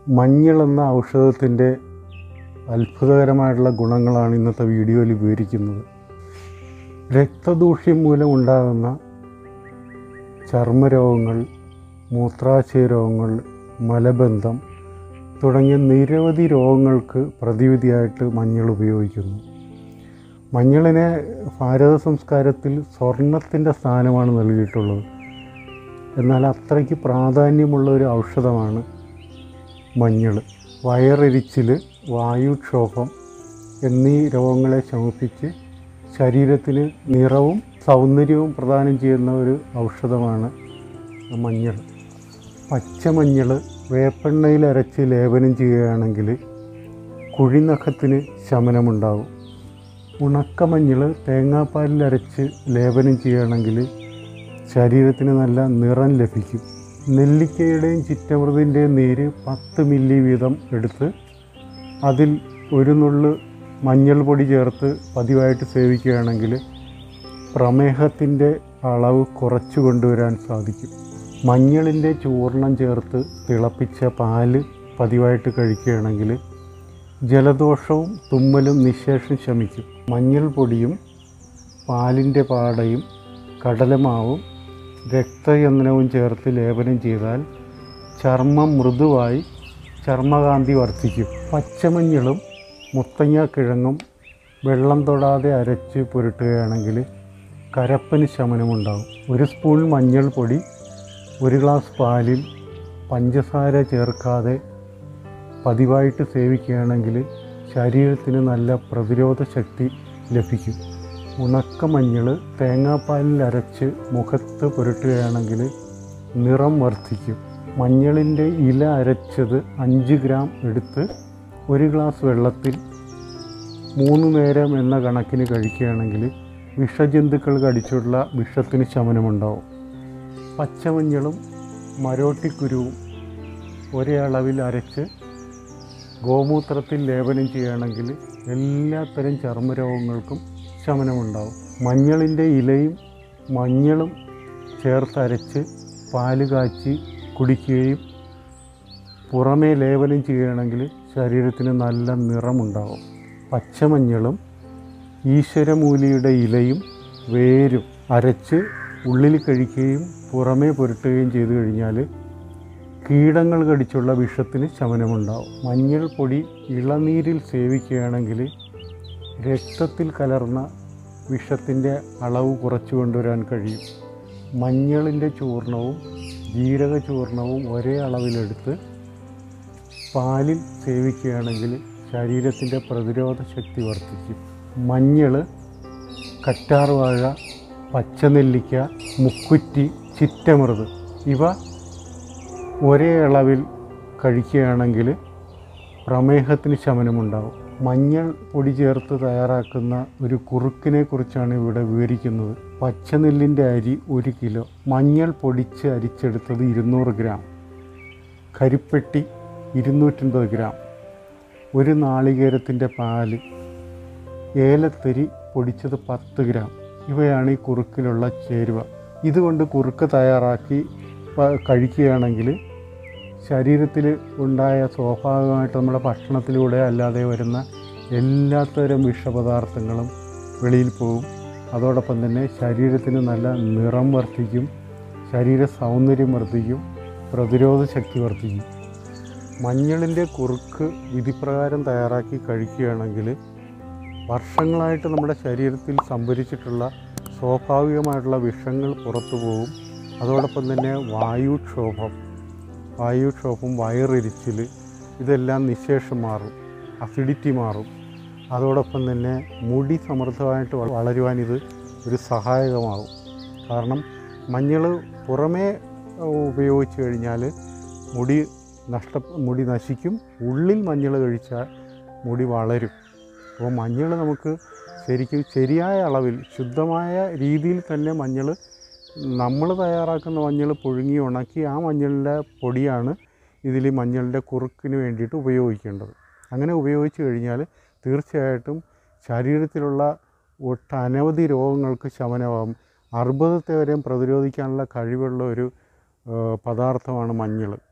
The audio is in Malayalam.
മഞ്ഞൾ എന്ന ഔഷധത്തിൻ്റെ അത്ഭുതകരമായിട്ടുള്ള ഗുണങ്ങളാണ് ഇന്നത്തെ വീഡിയോയിൽ വിവരിക്കുന്നത് രക്തദൂഷ്യം മൂലം ഉണ്ടാകുന്ന ചർമ്മരോഗങ്ങൾ മൂത്രാശയ രോഗങ്ങൾ മലബന്ധം തുടങ്ങിയ നിരവധി രോഗങ്ങൾക്ക് പ്രതിവിധിയായിട്ട് മഞ്ഞൾ ഉപയോഗിക്കുന്നു മഞ്ഞളിനെ ഭാരത സംസ്കാരത്തിൽ സ്വർണത്തിൻ്റെ സ്ഥാനമാണ് നൽകിയിട്ടുള്ളത് എന്നാൽ അത്രയ്ക്ക് പ്രാധാന്യമുള്ള ഒരു ഔഷധമാണ് മഞ്ഞൾ വയറെരിച്ചിൽ വായുക്ഷോഭം എന്നീ രോഗങ്ങളെ ശമിപ്പിച്ച് ശരീരത്തിന് നിറവും സൗന്ദര്യവും പ്രദാനം ചെയ്യുന്ന ഒരു ഔഷധമാണ് മഞ്ഞൾ പച്ചമഞ്ഞൾ വേപ്പെണ്ണയിൽ അരച്ച് ലേപനം ചെയ്യുകയാണെങ്കിൽ കുഴിനഖത്തിന് ശമനമുണ്ടാകും ഉണക്കമഞ്ഞൾ തേങ്ങാപ്പാലിൽ അരച്ച് ലേപനം ചെയ്യുകയാണെങ്കിൽ ശരീരത്തിന് നല്ല നിറം ലഭിക്കും നെല്ലിക്കയുടെയും ചിറ്റമൃതിൻ്റെയും നീര് പത്ത് മില്ലി വീതം എടുത്ത് അതിൽ ഒരു നുള്ള് മഞ്ഞൾ പൊടി ചേർത്ത് പതിവായിട്ട് സേവിക്കുകയാണെങ്കിൽ പ്രമേഹത്തിൻ്റെ അളവ് കുറച്ചു കൊണ്ടുവരാൻ സാധിക്കും മഞ്ഞളിൻ്റെ ചൂർണം ചേർത്ത് തിളപ്പിച്ച പാല് പതിവായിട്ട് കഴിക്കുകയാണെങ്കിൽ ജലദോഷവും തുമ്മലും നിശേഷം ശമിക്കും മഞ്ഞൾ പൊടിയും പാലിൻ്റെ പാടയും കടലമാവും രക്തചന്ദനവും ചേർത്ത് ലേപനം ചെയ്താൽ ചർമ്മം മൃദുവായി ചർമ്മകാന്തി വർദ്ധിക്കും പച്ചമഞ്ഞളും മുത്തങ്ങാക്കിഴങ്ങും വെള്ളം തൊടാതെ അരച്ച് പുരട്ടുകയാണെങ്കിൽ കരപ്പന് ശമനമുണ്ടാകും ഒരു സ്പൂൺ മഞ്ഞൾപ്പൊടി ഒരു ഗ്ലാസ് പാലിൽ പഞ്ചസാര ചേർക്കാതെ പതിവായിട്ട് സേവിക്കുകയാണെങ്കിൽ ശരീരത്തിന് നല്ല പ്രതിരോധ ശക്തി ലഭിക്കും ഉണക്കമഞ്ഞൾ തേങ്ങാപ്പാലിൽ അരച്ച് മുഖത്ത് പുരട്ടുകയാണെങ്കിൽ നിറം വർദ്ധിക്കും മഞ്ഞളിൻ്റെ ഇല അരച്ചത് അഞ്ച് ഗ്രാം എടുത്ത് ഒരു ഗ്ലാസ് വെള്ളത്തിൽ മൂന്ന് നേരം എന്ന കണക്കിന് കഴിക്കുകയാണെങ്കിൽ വിഷജന്തുക്കൾ കടിച്ചുള്ള വിഷത്തിന് ശമനമുണ്ടാവും പച്ചമഞ്ഞളും മരോട്ടിക്കുരുവും ഒരേ അളവിൽ അരച്ച് ഗോമൂത്രത്തിൽ ലേപനം ചെയ്യുകയാണെങ്കിൽ എല്ലാത്തരം ചർമ്മരോഗങ്ങൾക്കും ശമനമുണ്ടാവും മഞ്ഞളിൻ്റെ ഇലയും മഞ്ഞളും ചേർത്തരച്ച് പാല് കാച്ചി കുടിക്കുകയും പുറമേ ലേപനം ചെയ്യുകയാണെങ്കിൽ ശരീരത്തിന് നല്ല നിറമുണ്ടാവും പച്ചമഞ്ഞളും ഈശ്വരമൂലിയുടെ ഇലയും വേരും അരച്ച് ഉള്ളിൽ കഴിക്കുകയും പുറമേ പുരട്ടുകയും ചെയ്തു കഴിഞ്ഞാൽ കീടങ്ങൾ കടിച്ചുള്ള വിഷത്തിന് ശമനമുണ്ടാവും മഞ്ഞൾ പൊടി ഇളനീരിൽ സേവിക്കുകയാണെങ്കിൽ രക്തത്തിൽ കലർന്ന വിഷത്തിൻ്റെ അളവ് കുറച്ചു കൊണ്ടുവരാൻ കഴിയും മഞ്ഞളിൻ്റെ ചൂർണവും ജീരക ചൂർണവും ഒരേ അളവിലെടുത്ത് പാലിൽ സേവിക്കുകയാണെങ്കിൽ ശരീരത്തിൻ്റെ പ്രതിരോധ ശക്തി വർദ്ധിക്കും മഞ്ഞൾ കറ്റാർവാഴ പച്ചനെല്ലിക്ക മുക്കുറ്റി ചിറ്റമൃത് ഇവ ഒരേ അളവിൽ കഴിക്കുകയാണെങ്കിൽ പ്രമേഹത്തിന് ശമനമുണ്ടാകും മഞ്ഞൾ പൊടി ചേർത്ത് തയ്യാറാക്കുന്ന ഒരു കുറുക്കിനെ കുറിച്ചാണ് ഇവിടെ വിവരിക്കുന്നത് പച്ചനെല്ലിൻ്റെ അരി ഒരു കിലോ മഞ്ഞൾ പൊടിച്ച് അരിച്ചെടുത്തത് ഇരുന്നൂറ് ഗ്രാം കരിപ്പെട്ടി ഇരുന്നൂറ്റൻപത് ഗ്രാം ഒരു നാളികേരത്തിൻ്റെ പാല് ഏലത്തരി പൊടിച്ചത് പത്ത് ഗ്രാം ഇവയാണ് ഈ കുറുക്കിലുള്ള ചേരുവ ഇതുകൊണ്ട് കുറുക്ക് തയ്യാറാക്കി പ- കഴിക്കുകയാണെങ്കിൽ ശരീരത്തിൽ ഉണ്ടായ സ്വാഭാവികമായിട്ട് നമ്മുടെ ഭക്ഷണത്തിലൂടെ അല്ലാതെ വരുന്ന എല്ലാത്തരം വിഷപദാർത്ഥങ്ങളും വെളിയിൽ പോകും അതോടൊപ്പം തന്നെ ശരീരത്തിന് നല്ല നിറം വർദ്ധിക്കും ശരീര സൗന്ദര്യം വർദ്ധിക്കും പ്രതിരോധ ശക്തി വർദ്ധിക്കും മഞ്ഞളിൻ്റെ കുറുക്ക് വിധിപ്രകാരം തയ്യാറാക്കി കഴിക്കുകയാണെങ്കിൽ വർഷങ്ങളായിട്ട് നമ്മുടെ ശരീരത്തിൽ സംഭരിച്ചിട്ടുള്ള സ്വാഭാവികമായിട്ടുള്ള വിഷങ്ങൾ പുറത്തു പോകും അതോടൊപ്പം തന്നെ വായുക്ഷോഭം വായുക്ഷോഭം വയറിരിച്ചിൽ ഇതെല്ലാം നിശേഷം മാറും അസിഡിറ്റി മാറും അതോടൊപ്പം തന്നെ മുടി സമൃദ്ധമായിട്ട് വ- വളരുവാൻ ഇത് ഒരു സഹായകമാകും കാരണം മഞ്ഞൾ പുറമേ ഏഹ്, ഉപയോഗിച്ച് കഴിഞ്ഞാൽ മുടി നഷ്ട മുടി നശിക്കും ഉള്ളിൽ മഞ്ഞൾ കഴിച്ചാൽ മുടി വളരും അപ്പോൾ മഞ്ഞൾ നമുക്ക് ശരിക്കും ശരിയായ അളവിൽ ശുദ്ധമായ രീതിയിൽ തന്നെ മഞ്ഞൾ നമ്മൾ തയ്യാറാക്കുന്ന മഞ്ഞൾ പുഴുങ്ങി ഉണക്കി ആ മഞ്ഞളിൻ്റെ പൊടിയാണ് ഇതിൽ മഞ്ഞളിൻ്റെ കുറുക്കിന് വേണ്ടിയിട്ട് ഉപയോഗിക്കേണ്ടത് അങ്ങനെ ഉപയോഗിച്ച് കഴിഞ്ഞാൽ തീർച്ചയായിട്ടും ശരീരത്തിലുള്ള ഒട്ടനവധി രോഗങ്ങൾക്ക് ശമനമാകും അർബുദത്തെ വരെയും പ്രതിരോധിക്കാനുള്ള കഴിവുള്ള ഒരു ഏഹ്, പദാർത്ഥമാണ് മഞ്ഞൾ